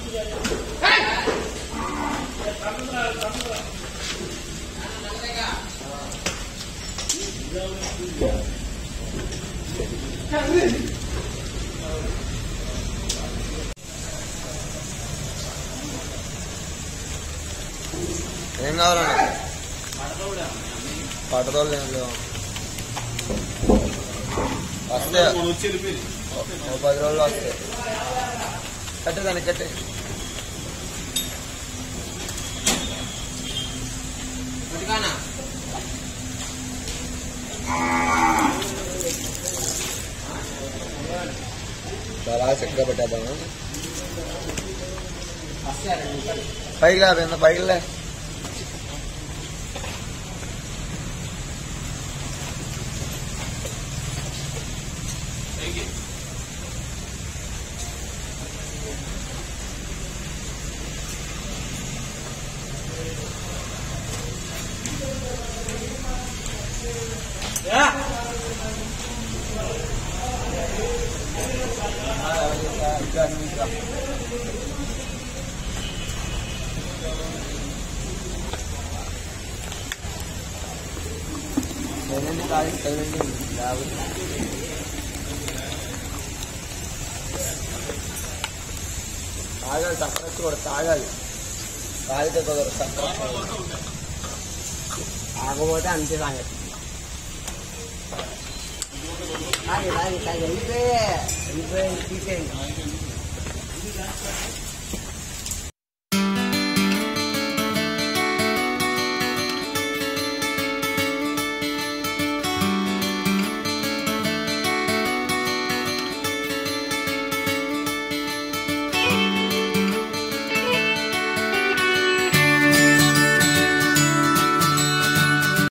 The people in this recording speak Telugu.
ఏం కావాలన్నా పట్టదోళ్ళు ఏం లేవు వస్తే ఓ పది రోజులు వస్తాయి కట్టే దాన్ని కట్టే చాలా చక్కగా పెట్టేద్దాము పైకి లే పెద్ద పైకి లే తగినండి తాగి తగినండి లేకపోతే తాగాలి చక్కర కూడా తాగాలి తాగితే కుదరదు చక్కర ఆగపోతే అంతే సంగతి తాగి తాగి తాగి వెళ్ళిపోయే వెళ్ళిపోయి తీసేయండి